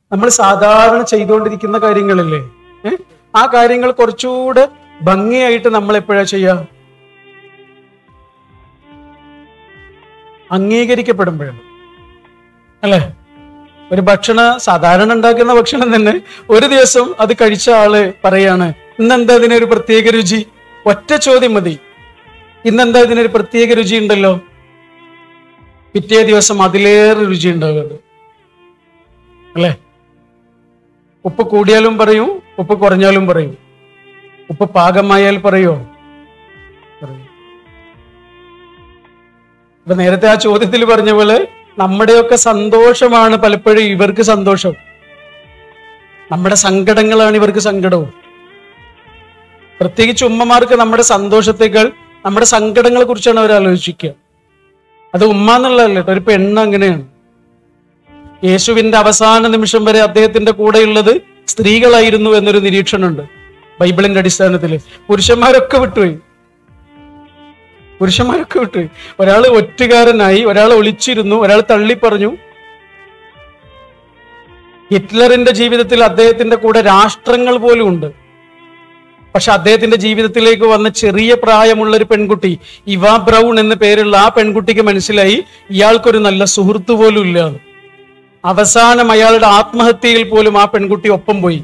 നമ്മൾ സാധാരണ ചെയ്തുകൊണ്ടിരിക്കുന്ന കാര്യങ്ങളില്ലേ ഏ? ആ കാര്യങ്ങൾ കുറച്ചുകൂടെ ഭംഗിയായിട്ട് നമ്മൾ എപ്പോഴാ ചെയ്യുക അംഗീകരിക്കപ്പെടുമ്പോഴാണ് അല്ലേ ഒരു ഭക്ഷണ സാധാരണ ഉണ്ടാക്കുന്ന ഭക്ഷണം തന്നെ ഒരു ദിവസം അത് കഴിച്ച ആള് പറയാണ് ഇന്നെന്താ ഇതിനൊരു പ്രത്യേക രുചി ഒറ്റ ചോദ്യം മതി ഇന്നെന്താ ഇതിനൊരു പ്രത്യേക രുചി ഉണ്ടല്ലോ പിറ്റേ ദിവസം അതിലേറെ രുചി ഉണ്ടാവുന്നത് അല്ലേ ഉപ്പ് കൂടിയാലും പറയും ഉപ്പ് കുറഞ്ഞാലും പറയും ഉപ്പ് പാകമായാൽ പറയോ പറയും ഇപ്പൊ നേരത്തെ ആ ചോദ്യത്തിൽ പറഞ്ഞ പോലെ നമ്മുടെയൊക്കെ സന്തോഷമാണ് പലപ്പോഴും ഇവർക്ക് സന്തോഷം നമ്മുടെ സങ്കടങ്ങളാണ് ഇവർക്ക് സങ്കടവും പ്രത്യേകിച്ച് ഉമ്മമാർക്ക് നമ്മുടെ സന്തോഷത്തേക്കാൾ നമ്മുടെ സങ്കടങ്ങളെ കുറിച്ചാണ് അവർ ആലോചിക്കുക അത് ഉമ്മ എന്നുള്ളതല്ല കേട്ടോ ഒരു പെണ്ണ് അങ്ങനെയാണ് യേശുവിന്റെ അവസാന നിമിഷം വരെ അദ്ദേഹത്തിന്റെ കൂടെയുള്ളത് സ്ത്രീകളായിരുന്നു എന്നൊരു നിരീക്ഷണമുണ്ട് ബൈബിളിന്റെ അടിസ്ഥാനത്തിൽ പുരുഷന്മാരൊക്കെ വിട്ടുപോയി പുരുഷന്മാരൊക്കെ വിട്ടുപോയി ഒരാൾ ഒറ്റുകാരനായി ഒരാൾ ഒളിച്ചിരുന്നു ഒരാൾ തള്ളിപ്പറഞ്ഞു ഹിറ്റ്ലറിന്റെ ജീവിതത്തിൽ അദ്ദേഹത്തിന്റെ കൂടെ രാഷ്ട്രങ്ങൾ പോലും ഉണ്ട് പക്ഷെ അദ്ദേഹത്തിന്റെ ജീവിതത്തിലേക്ക് വന്ന ചെറിയ പ്രായമുള്ള ഒരു പെൺകുട്ടി ഇവ ബ്രൗൺ എന്ന പേരുള്ള ആ പെൺകുട്ടിക്ക് മനസ്സിലായി ഇയാൾക്കൊരു നല്ല സുഹൃത്ത് പോലും ഇല്ല എന്ന്. അവസാനം അയാളുടെ ആത്മഹത്യയിൽ പോലും ആ പെൺകുട്ടി ഒപ്പം പോയി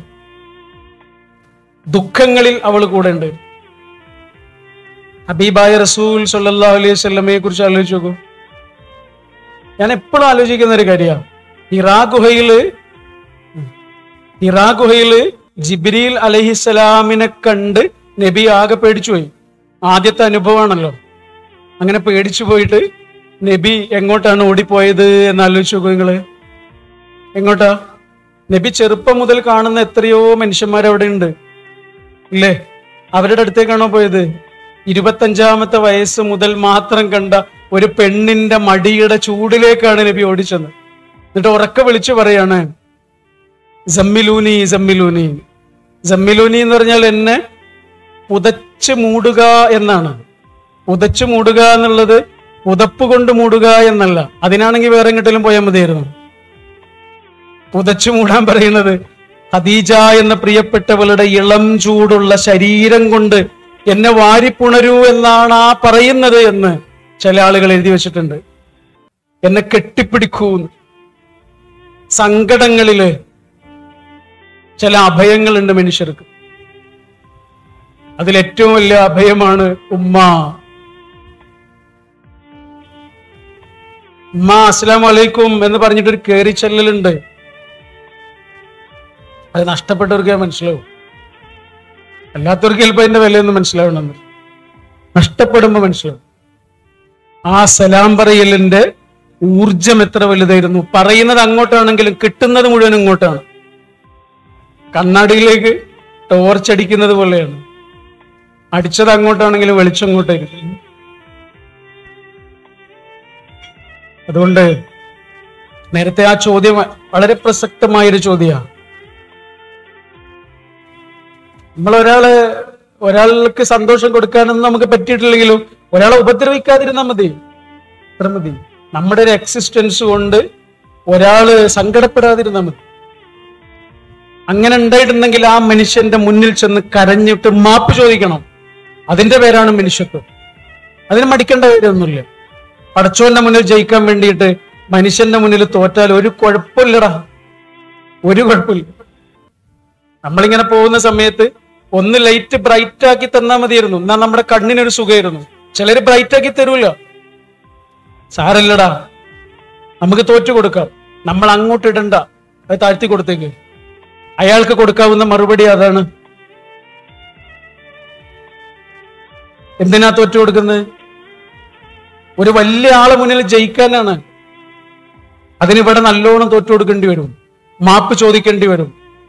ദുഃഖങ്ങളിൽ അവൾ കൂടെ ഉണ്ട് ഹബീബായ റസൂൽ സല്ലല്ലാഹു അലൈഹി വസല്ലമയെ കുറിച്ച് ആലോചിച്ച് നോക്കൂ ഞാൻ എപ്പോഴും ആലോചിക്കുന്ന ഒരു കാര്യമാണ് ഹിറാ ഗുഹയില് ഹിറാ ഗുഹയില് ജിബ്രീൽ അലഹിസലാമിനെ കണ്ട് നബി ആകെ പേടിച്ചു പോയി ആദ്യത്തെ അനുഭവമാണല്ലോ അങ്ങനെ പേടിച്ചു പോയിട്ട് നബി എങ്ങോട്ടാണ് ഓടിപ്പോയത് എന്ന് ആലോചിച്ച് നോക്കൂ നിങ്ങള് എങ്ങോട്ടാ നബി ചെറുപ്പം മുതൽ കാണുന്ന എത്രയോ മനുഷ്യന്മാർ അവിടെ ഉണ്ട് ഇല്ലേ അവരുടെ അടുത്തേക്കാണോ പോയത് ഇരുപത്തഞ്ചാമത്തെ വയസ്സ് മുതൽ മാത്രം കണ്ട ഒരു പെണ്ണിന്റെ മടിയുടെ ചൂടിലേക്കാണ് നബി ഓടിച്ചത് എന്നിട്ട് ഉറക്കെ വിളിച്ചു പറയാണ് ജമ്മിലൂനി ജമ്മിലൂനി ജമ്മിലൂനി എന്ന് പറഞ്ഞാൽ എന്നെ പുതച്ച് മൂടുക എന്നാണ് പുതച്ച് മൂടുക എന്നുള്ളത് പുതപ്പ് കൊണ്ട് മൂടുക എന്നല്ല അതിനാണെങ്കിൽ വേറെ എങ്ങോട്ടെങ്കിലും പോയാൽ മതിയായിരുന്നു പുതച്ചു മൂടാൻ പറയുന്നത് ഖദീജ എന്ന പ്രിയപ്പെട്ടവളുടെ ഇളം ചൂടുള്ള ശരീരം കൊണ്ട് എന്നെ വാരിപ്പുണരൂ എന്നാണ് ആ പറയുന്നത് എന്ന് ചില ആളുകൾ എഴുതി വെച്ചിട്ടുണ്ട് എന്നെ കെട്ടിപ്പിടിക്കൂ എന്ന്. സങ്കടങ്ങളില് ചില അഭയങ്ങളുണ്ട് മനുഷ്യർക്ക് അതിലേറ്റവും വലിയ അഭയമാണ് ഉമ്മ ഉമ്മ അസ്സലാം വലൈക്കും എന്ന് പറഞ്ഞിട്ടൊരു കേറി ചെല്ലലുണ്ട് അത് നഷ്ടപ്പെട്ടവർക്ക് മനസ്സിലാവും അല്ലാത്തവർക്ക് ചിലപ്പോൾ അതിന്റെ വിലയൊന്നും മനസ്സിലാവണമെന്ന് നഷ്ടപ്പെടുമ്പോ മനസ്സിലാവും ആ സലാം പറയലിന്റെ ഊർജം എത്ര വലുതായിരുന്നു പറയുന്നത് അങ്ങോട്ടാണെങ്കിലും കിട്ടുന്നത് മുഴുവൻ ഇങ്ങോട്ടാണ് കണ്ണാടിയിലേക്ക് ടോർച്ച് അടിക്കുന്നത് പോലെയാണ് അടിച്ചത് അങ്ങോട്ടാണെങ്കിലും വെളിച്ചം ഇങ്ങോട്ടായിരിക്കും അതുകൊണ്ട് നേരത്തെ ആ ചോദ്യം വളരെ പ്രസക്തമായൊരു ചോദ്യമാണ് നമ്മൾ ഒരാള് ഒരാൾക്ക് സന്തോഷം കൊടുക്കാനൊന്നും നമുക്ക് പറ്റിയിട്ടില്ലെങ്കിലും ഒരാളെ ഉപദ്രവിക്കാതിരുന്നാൽ മതി അത്ര മതി നമ്മുടെ ഒരു എക്സിസ്റ്റൻസ് കൊണ്ട് ഒരാള് സങ്കടപ്പെടാതിരുന്നാൽ മതി അങ്ങനെ ഉണ്ടായിട്ടുണ്ടെങ്കിൽ ആ മനുഷ്യന്റെ മുന്നിൽ ചെന്ന് കരഞ്ഞിട്ട് മാപ്പ് ചോദിക്കണം അതിന്റെ പേരാണ് മനുഷ്യത്വം അതിന് മടിക്കേണ്ട കാര്യമൊന്നുമില്ല പടച്ചോന്റെ മുന്നിൽ ജയിക്കാൻ വേണ്ടിയിട്ട് മനുഷ്യന്റെ മുന്നിൽ തോറ്റാൽ ഒരു കുഴപ്പമില്ലടാ ഒരു കുഴപ്പമില്ല നമ്മളിങ്ങനെ പോകുന്ന സമയത്ത് ഒന്ന് ലൈറ്റ് ബ്രൈറ്റ് ആക്കി തന്നാൽ മതിയായിരുന്നു എന്നാൽ നമ്മുടെ കണ്ണിനൊരു സുഖമായിരുന്നു ചിലര് ബ്രൈറ്റ് ആക്കി തരൂല സാരല്ലടാ നമുക്ക് തോറ്റു കൊടുക്കാം നമ്മൾ അങ്ങോട്ട് ഇടണ്ട അത് താഴ്ത്തി കൊടുത്തേക്ക് അയാൾക്ക് കൊടുക്കാവുന്ന മറുപടി അതാണ് എന്തിനാ തോറ്റു കൊടുക്കുന്നത് ഒരു വലിയ ആളെ മുന്നിൽ ജയിക്കാനാണ് അതിനിവിടെ നല്ലോണം തോറ്റു കൊടുക്കേണ്ടി വരും മാപ്പ് ചോദിക്കേണ്ടി വരും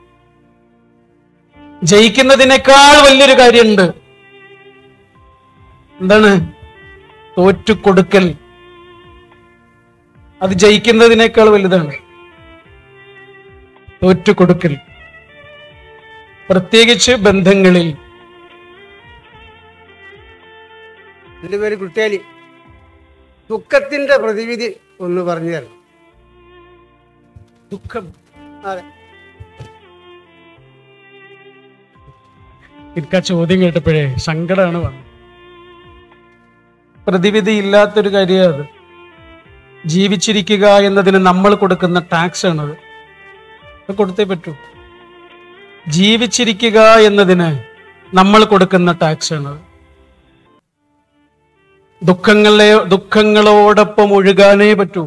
ജയിക്കുന്നതിനേക്കാൾ വലിയൊരു കാര്യമുണ്ട് എന്താണ് തോറ്റു കൊടുക്കൽ അത് ജയിക്കുന്നതിനേക്കാൾ വലുതാണ് തോറ്റു കൊടുക്കൽ പ്രത്യേകിച്ച് ബന്ധങ്ങളിൽ എൻ്റെ പേര് കുട്ടിയാലി ദുഃഖത്തിന്റെ പ്രതിവിധി ഒന്ന് പറഞ്ഞു തരണം ദുഃഖം അതെ എനിക്ക് ആ ചോദ്യം കേട്ടപ്പോഴേ സങ്കടമാണ് വന്നത് പ്രതിവിധി ഇല്ലാത്തൊരു കാര്യമാണ് അത് ജീവിച്ചിരിക്കുക എന്നതിന് നമ്മൾ കൊടുക്കുന്ന ടാക്സ് ആണത് അത് കൊടുത്തേ പറ്റൂ ജീവിച്ചിരിക്കുക എന്നതിന് നമ്മൾ കൊടുക്കുന്ന ടാക്സ് ആണത് ദുഃഖങ്ങളെ ദുഃഖങ്ങളോടൊപ്പം ഒഴുകാനേ പറ്റൂ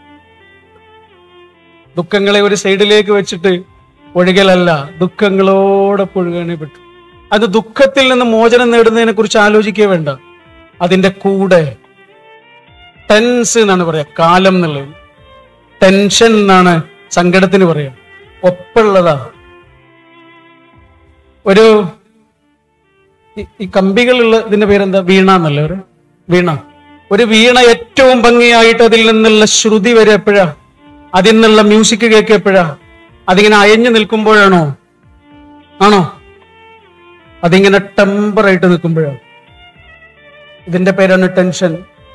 ദുഃഖങ്ങളെ ഒരു സൈഡിലേക്ക് വെച്ചിട്ട് ഒഴുകലല്ല ദുഃഖങ്ങളോടൊപ്പം ഒഴുകാനേ പറ്റൂ അത് ദുഃഖത്തിൽ നിന്ന് മോചനം നേടുന്നതിനെ കുറിച്ച് ആലോചിക്കേ വേണ്ട അതിന്റെ കൂടെ ടെൻസ് എന്നാണ് പറയാ കാലം എന്നുള്ളത് ടെൻഷൻ എന്നാണ് സങ്കടത്തിന് പറയാ ഒപ്പുള്ളതാ ഒരു ഈ- ഈ കമ്പികളുള്ള ഇതിന്റെ പേരെന്താ വീണ എന്നല്ലേ ഒരു വീണ ഒരു വീണ ഏറ്റവും ഭംഗിയായിട്ട് അതിൽ നിന്നുള്ള ശ്രുതി വരെ എപ്പോഴാ അതിൽ നിന്നുള്ള മ്യൂസിക് കേൾക്കുക എപ്പോഴാ അതിങ്ങനെ അയഞ്ഞു നിൽക്കുമ്പോഴാണോ ആണോ അതിങ്ങനെ ടെമ്പറായിട്ട് നിൽക്കുമ്പോഴാണ് ഇതിന്റെ പേരാണ് ടെൻഷൻ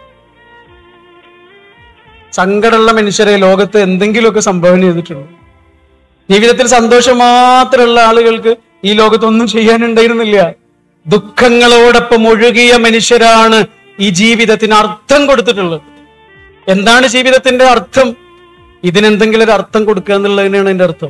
സങ്കടമുള്ള മനുഷ്യരെ ലോകത്ത് എന്തെങ്കിലുമൊക്കെ സംഭാവന ചെയ്തിട്ടുണ്ട് ജീവിതത്തിൽ സന്തോഷം മാത്രമുള്ള ആളുകൾക്ക് ഈ ലോകത്തൊന്നും ചെയ്യാനുണ്ടായിരുന്നില്ല ദുഃഖങ്ങളോടൊപ്പം ഒഴുകിയ മനുഷ്യരാണ് ഈ ജീവിതത്തിന് അർത്ഥം കൊടുത്തിട്ടുള്ളത് എന്താണ് ജീവിതത്തിന്റെ അർത്ഥം ഇതിനെന്തെങ്കിലും ഒരു അർത്ഥം കൊടുക്കുക എന്നുള്ളതിനാണ് എന്റെ അർത്ഥം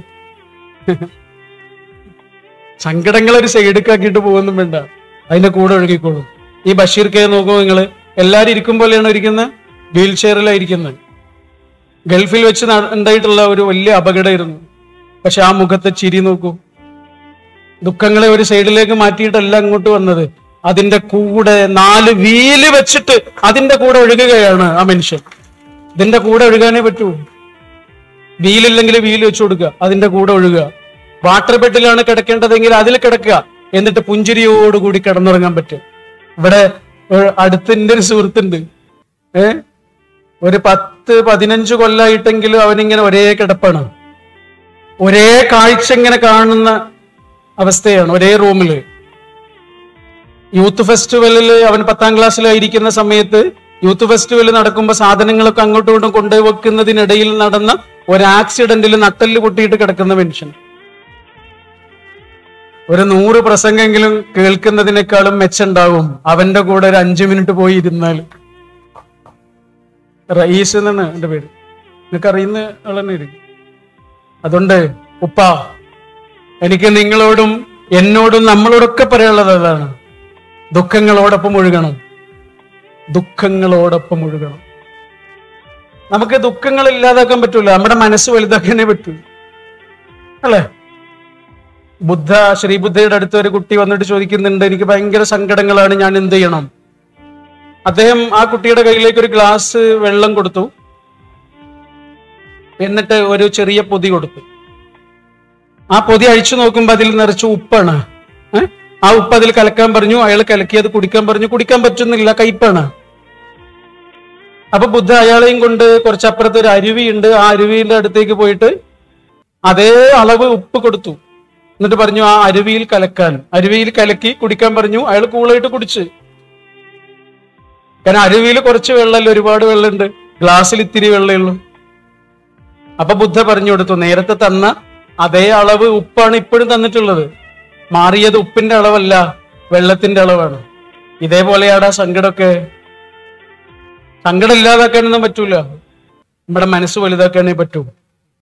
സങ്കടങ്ങൾ ഒരു സൈഡിക്കാക്കിയിട്ട് പോകുന്നും വേണ്ട അതിന്റെ കൂടെ ഒഴുകിക്കോളും ഈ ബഷീർ കെ നോക്കൂ നിങ്ങൾ എല്ലാരും ഇരിക്കും പോലെയാണ് ഇരിക്കുന്നത് വീൽ ചെയറിലാണ് ഇരിക്കുന്നത് ഗൾഫിൽ വെച്ച് നട- ഉണ്ടായിട്ടുള്ള ഒരു വലിയ അപകടമായിരുന്നു പക്ഷെ ആ മുഖത്തെ ചിരി നോക്കൂ ദുഃഖങ്ങളെ ഒരു സൈഡിലേക്ക് മാറ്റിയിട്ടല്ല അങ്ങോട്ട് വന്നത് അതിന്റെ കൂടെ നാല് വീല് വെച്ചിട്ട് അതിന്റെ കൂടെ ഒഴുകുകയാണ് ആ മനുഷ്യൻ ഇതിന്റെ കൂടെ ഒഴുകാനേ പറ്റൂ വീലില്ലെങ്കിൽ വീല് വെച്ചു കൊടുക്കുക അതിന്റെ കൂടെ ഒഴുകുക വാട്ടർ ബെഡിലാണ് കിടക്കേണ്ടതെങ്കിൽ അതിൽ കിടക്കുക എന്നിട്ട് പുഞ്ചിരിയോടുകൂടി കിടന്നുറങ്ങാൻ പറ്റും ഇവിടെ ഒരു അടുത്തിന്റെ ഒരു സുഹൃത്തുണ്ട് ഏ ഒരു പത്ത് പതിനഞ്ച് കൊല്ലായിട്ടെങ്കിലും അവനിങ്ങനെ ഒരേ കിടപ്പാണ് ഒരേ കാഴ്ച ഇങ്ങനെ കാണുന്ന അവസ്ഥയാണ് ഒരേ റൂമില് യൂത്ത് ഫെസ്റ്റിവലിൽ അവൻ പത്താം ക്ലാസ്സിലായിരിക്കുന്ന സമയത്ത് യൂത്ത് ഫെസ്റ്റിവൽ നടക്കുമ്പോൾ സാധനങ്ങളൊക്കെ അങ്ങോട്ടും ഇങ്ങോട്ടും കൊണ്ടുപോയി വെക്കുന്നതിനിടയിൽ നടന്ന ഒരു ആക്സിഡന്റിൽ നട്ടല് പൊട്ടിയിട്ട് കിടക്കുന്ന മനുഷ്യൻ ഒരു നൂറ് പ്രസംഗമെങ്കിലും കേൾക്കുന്നതിനേക്കാളും മെച്ചുണ്ടാവും അവന്റെ കൂടെ ഒരു അഞ്ചു മിനിറ്റ് പോയി ഇരുന്നാൽ റയീസ് എന്നാണ് എന്റെ പേര് നിങ്ങൾക്ക് അറിയുന്ന ആളെന്നെ ഇരിക്കും അതുകൊണ്ട് ഉപ്പ എനിക്ക് നിങ്ങളോടും എന്നോടും നമ്മളോടൊക്കെ പറയാനുള്ളത് അതാണ് ദുഃഖങ്ങളോടൊപ്പം ഒഴുകണം ദുഃഖങ്ങളോടൊപ്പം ഒഴുകണം നമുക്ക് ദുഃഖങ്ങൾ ഇല്ലാതാക്കാൻ പറ്റൂല നമ്മുടെ മനസ്സ് വലുതാക്കാനേ പറ്റൂ അല്ലേ ബുദ്ധ ശ്രീബുദ്ധയുടെ അടുത്ത് ഒരു കുട്ടി വന്നിട്ട് ചോദിക്കുന്നുണ്ട് എനിക്ക് ഭയങ്കര സങ്കടങ്ങളാണ് ഞാൻ എന്ത് ചെയ്യണം അദ്ദേഹം ആ കുട്ടിയുടെ കയ്യിലേക്ക് ഒരു ഗ്ലാസ് വെള്ളം കൊടുത്തു എന്നിട്ട് ഒരു ചെറിയ പൊതി കൊടുത്തു ആ പൊതി അഴിച്ചു നോക്കുമ്പോൾ അതിൽ നിറച്ച് ഉപ്പാണ് ഏ? ആ ഉപ്പ് അതിൽ കലക്കാൻ പറഞ്ഞു അയാൾ കലക്കി അത് കുടിക്കാൻ പറഞ്ഞു കുടിക്കാൻ പറ്റുന്നില്ല കയ്പാണ് അപ്പൊ ബുദ്ധ അയാളെയും കൊണ്ട് കുറച്ചപ്പുറത്ത് ഒരു അരുവിയുണ്ട് ആ അരുവിയുടെ അടുത്തേക്ക് പോയിട്ട് അതേ അളവ് ഉപ്പ് കൊടുത്തു എന്നിട്ട് പറഞ്ഞു ആ അരുവിയിൽ കലക്കാൻ അരുവിയിൽ കലക്കി കുടിക്കാൻ പറഞ്ഞു അയാൾ കൂളായിട്ട് കുടിച്ച് കാരണം അരുവിയിൽ കുറച്ച് വെള്ളമല്ല ഒരുപാട് വെള്ളമുണ്ട് ഗ്ലാസ്സിൽ ഇത്തിരി വെള്ളമേ ഉള്ളൂ അപ്പൊ ബുദ്ധ പറഞ്ഞു കൊടുത്തു നേരത്തെ തന്ന അതേ അളവ് ഉപ്പാണ് ഇപ്പോഴും തന്നിട്ടുള്ളത് മാറിയത് ഉപ്പിന്റെ അളവല്ല വെള്ളത്തിന്റെ അളവാണ് ഇതേപോലെയാണ് ആ സങ്കടമൊക്കെ സങ്കടം ഇല്ലാതാക്കാനൊന്നും പറ്റൂല നമ്മുടെ മനസ്സ് വലുതാക്കാനേ പറ്റൂ